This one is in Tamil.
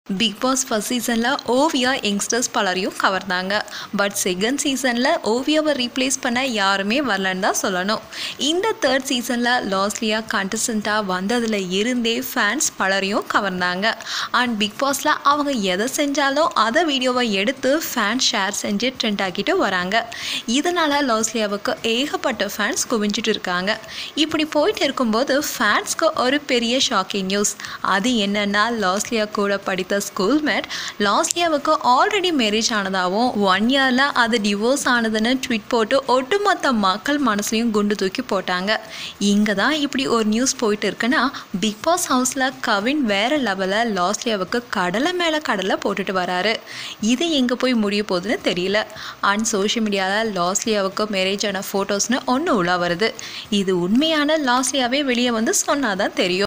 பிக் பாஸ் ஃபர்ஸ்ட் சீசனில் ஓவியா யங்ஸ்டர்ஸ் பலரையும் கவர்ந்தாங்க பட் செகண்ட் சீசனில் ஓவியாவை ரீப்ளேஸ் பண்ண யாருமே வரலன்னு தான் சொல்லணும் இந்த தேர்ட் சீசனில் லாஸ்லியா கண்டஸ்டண்ட்டாக வந்ததில் இருந்தே ஃபேன்ஸ் பலரையும் கவர்ந்தாங்க அண்ட் பிக் பாஸில் அவங்க எதை செஞ்சாலும் அதை வீடியோவை எடுத்து ஃபேன்ஸ் ஷேர் செஞ்சு ட்ரெண்ட் ஆக்கிட்டு வராங்க இதனால் லாஸ்லியாவுக்கு ஏகப்பட்ட ஃபேன்ஸ் குவிஞ்சிட்டு இருக்காங்க இப்படி போயிட்டு இருக்கும்போது ஃபேன்ஸ்க்கு ஒரு பெரிய ஷாக்கிங் நியூஸ் அது என்னன்னா லாஸ்லியா கூட படித்த ஸ்கூல் மேட் லாஸ்லியாவுக்கு ஆல்ரெடி மேரேஜ் ஆனதாகவும் ஒன் இயரில் அது டிவோர்ஸ் ஆனதுன்னு ட்வீட் போட்டு ஒட்டுமொத்த மக்கள் மனசுலையும் குண்டு தூக்கி போட்டாங்க இங்கே தான் இப்படி ஒரு நியூஸ் போயிட்டு இருக்குன்னா பிக் பாஸ் ஹவுஸில் கவின் வேற லெவலில் லாஸ்லியாவுக்கு கடலை மேலே கடலை போட்டுட்டு வராரு இது எங்கே போய் முடிய போகுதுன்னு தெரியல அண்ட் சோஷியல் மீடியாவில் லாஸ்லியாவுக்கு மேரேஜ் ஆன ஃபோட்டோஸ்னு ஒன்று உலா வருது இது உண்மையான லாஸ்லியாவே வெளியே வந்து சொன்னாதான் தெரியும்